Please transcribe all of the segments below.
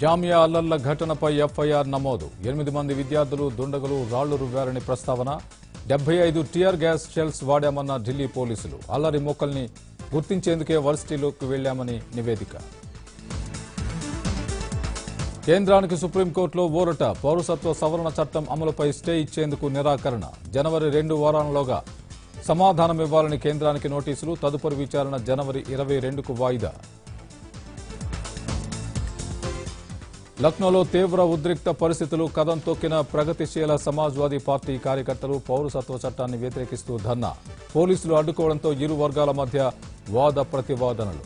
జామియా అల్లర్ల ఘటనపై ఎఫ్ఐఆర్ నమోదు ఎనిమిది మంది విద్యార్థులు దుండగులు రాళ్లు రువ్వారని ప్రస్తావన డెబ్బై ఐదు టియర్ గ్యాస్ షెల్స్ వాడామన్న ఢిల్లీ పోలీసులు అల్లరి మొక్కల్ని గుర్తించేందుకే వర్సిటీలోకి వెళ్లామని నివేదిక కేంద్రానికి సుప్రీంకోర్టులో ఊరట పౌరసత్వ సవరణ చట్టం అమలుపై స్టే ఇచ్చేందుకు నిరాకరణ జనవరి రెండు వారాల్లోగా సమాధానం ఇవ్వాలని కేంద్రానికి నోటీసులు తదుపరి విచారణ జనవరి ఇరవై రెండుకు వాయిదా లక్నోలో తీవ్ర ఉద్రిక్త పరిస్థితులు కదం తొక్కిన ప్రగతిశీల సమాజ్వాదీ పార్టీ కార్యకర్తలు పౌరసత్వ చట్టాన్ని వ్యతిరేకిస్తూ ధర్నా పోలీసులు అడ్డుకోవడంతో ఇరు వర్గాల మధ్య వాద ప్రతివాదనలు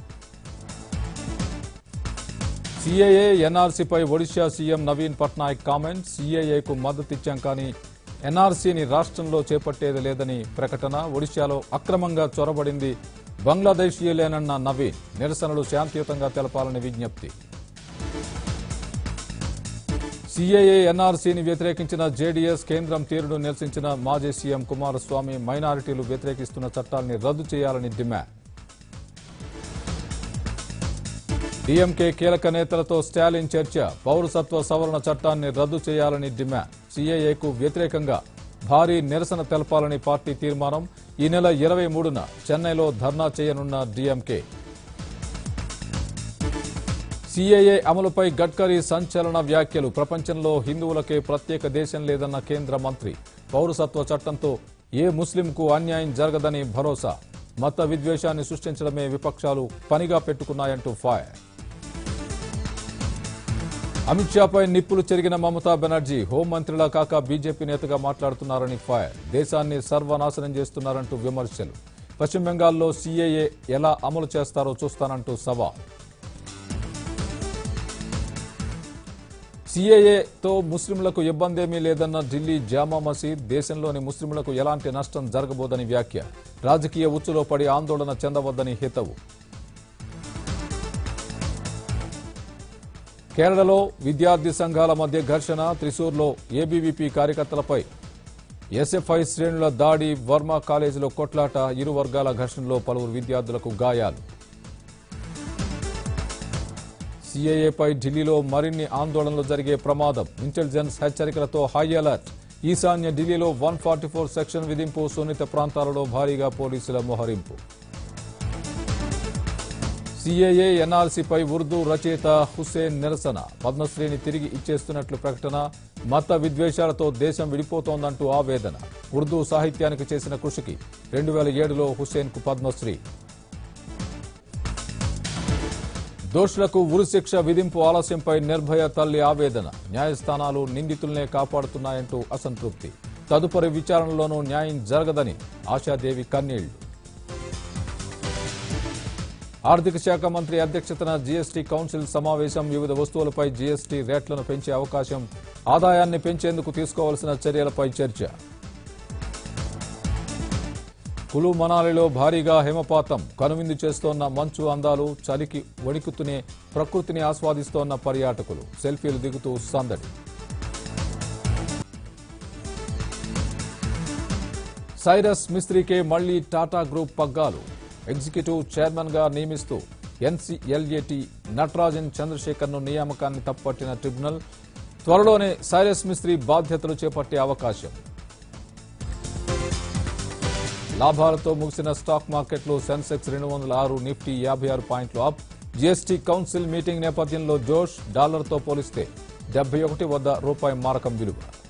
సీఏఏ ఎన్ఆర్సీపై ఒడిశా సీఎం నవీన్ పట్నాయక్ కామెంట్ సీఏఏకు మద్దతిచ్చాం కానీ ఎన్ఆర్సీని రాష్ట్రంలో చేపట్టేది లేదని ప్రకటన ఒడిశాలో అక్రమంగా చొరబడింది బంగ్లాదేశీయులేనన్న నవీన్ నిరసనలు శాంతియుతంగా తెలపాలని విజ్ఞప్తి సీఏఏ ఎన్ఆర్సీని వ్యతిరేకించిన జేడీఎస్ కేంద్రం తీరును నిరసించిన మాజీ సీఎం కుమారస్వామి మైనారిటీలు వ్యతిరేకిస్తున్న చట్టాల్ని రద్దు చేయాలని డిమాండ్ డీఎంకే కీలక నేతలతో స్టాలిన్ చర్చ పౌరసత్వ సవరణ చట్టాన్ని రద్దు చేయాలని డిమాండ్ సీఏఏకు వ్యతిరేకంగా భారీ నిరసన తెలపాలని పార్టీ తీర్మానం ఈ నెల ఇరవై మూడున చెన్నైలో ధర్నా చేయనున్న డీఎంకే సీఏఏ అమలుపై గడ్కరీ సంచలన వ్యాఖ్యలు ప్రపంచంలో హిందువులకే ప్రత్యేక దేశం లేదన్న కేంద్ర మంత్రి పౌరసత్వ చట్టంతో ఏ ముస్లింకు అన్యాయం జరగదని భరోసా మత విద్వేషాన్ని సృష్టించడమే విపక్షాలు పనిగా పెట్టుకున్నాయంటూ ఫైర్ అమిత్ షాపై నిప్పులు చెరిగిన మమతా బెనర్జీ హోంమంత్రిలా కాక బీజేపీ నేతగా మాట్లాడుతున్నారని ఫైర్ దేశాన్ని సర్వనాశనం చేస్తున్నారంటూ విమర్శలు పశ్చిమ బెంగాల్లో సీఏఏ ఎలా అమలు చేస్తారో చూస్తానంటూ సవాల్ సీఏఏతో ముస్లింలకు ఇబ్బందేమీ లేదన్న ఢిల్లీ జామా మసీద్ దేశంలోని ముస్లింలకు ఎలాంటి నష్టం జరగబోదని వ్యాఖ్య రాజకీయ ఉచ్చులో పడి ఆందోళన చెందవద్దని హితవు కేరళలో విద్యార్థి సంఘాల మధ్య ఘర్షణ త్రిశూర్లో ఏబీవీపీ కార్యకర్తలపై ఎస్ఎఫ్ఐ శ్రేణుల దాడి వర్మ కాలేజీలో కొట్లాట ఇరు వర్గాల ఘర్షణలో పలువురు విద్యార్థులకు గాయాలు సీఏఏపై ఢిల్లీలో మరిన్ని ఆందోళనలు జరిగే ప్రమాదం ఇంటెలిజెన్స్ హెచ్చరికలతో హై అలర్ట్ ఈశాన్య ఢిల్లీలో వన్ ఫార్టీ ఫోర్ సెక్షన్ విధింపు సున్నిత ప్రాంతాలలో భారీగా పోలీసుల మోహరింపు సీఏఏ ఎన్ఆర్సీపై ఉర్దూ రచయిత హుస్సేన్ నిరసన పద్మశ్రీని తిరిగి ఇచ్చేస్తున్నట్లు ప్రకటన మత విద్వేషాలతో దేశం విడిపోతోందంటూ ఆవేదన ఉర్దూ సాహిత్యానికి చేసిన కృషికి రెండు వేల ఏడులో హుస్సేన్కు పద్మశ్రీ దోషులకు ఉరిశిక్ష విధింపు ఆలస్యంపై నిర్భయ తల్లి ఆవేదన న్యాయస్థానాలు నిందితుల్నే కాపాడుతున్నాయంటూ అసంతృప్తి తదుపరి విచారణలోనూ న్యాయం జరగదని ఆశాదేవి కన్నీళ్లు ఆర్థిక శాఖ మంత్రి అధ్యక్షతన జీఎస్టీ కౌన్సిల్ సమావేశం వివిధ వస్తువులపై జీఎస్టీ రేట్లను పెంచే అవకాశం ఆదాయాన్ని పెంచేందుకు తీసుకోవాల్సిన చర్యలపై చర్చ కులు మనాలిలో భారీగా హిమపాతం కనువిందు చేస్తోన్న మంచు అందాలు చలికి వణికుతూనే ప్రకృతిని ఆస్వాదిస్తోన్న పర్యాటకులు సెల్ఫీలు దిగుతూ సందడి సైరస్ మిస్త్రీకే మళ్లీ టాటా గ్రూప్ పగ్గాలు ఎగ్జిక్యూటివ్ చైర్మన్ గా నియమిస్తూ ఎన్సీఎల్ఏటి నటరాజన్ చంద్రశేఖర్ ను నియామకాన్ని తప్పట్టిన ట్రిబ్యునల్ త్వరలోనే సైరస్ మిస్త్రీ బాధ్యతలు చేపట్టే అవకాశం లాభాలతో ముగిసిన స్టాక్ మార్కెట్లో సెన్సెక్స్ రెండు వందల ఆరు నిఫ్టీ యాభై ఆరు పాయింట్లు అప్ జీఎస్టీ కౌన్సిల్ మీటింగ్ నేపథ్యంలో జోష్ డాలర్తో పోలిస్తే డెబ్బై ఒకటి వద్ద రూపాయి మారకం విలువ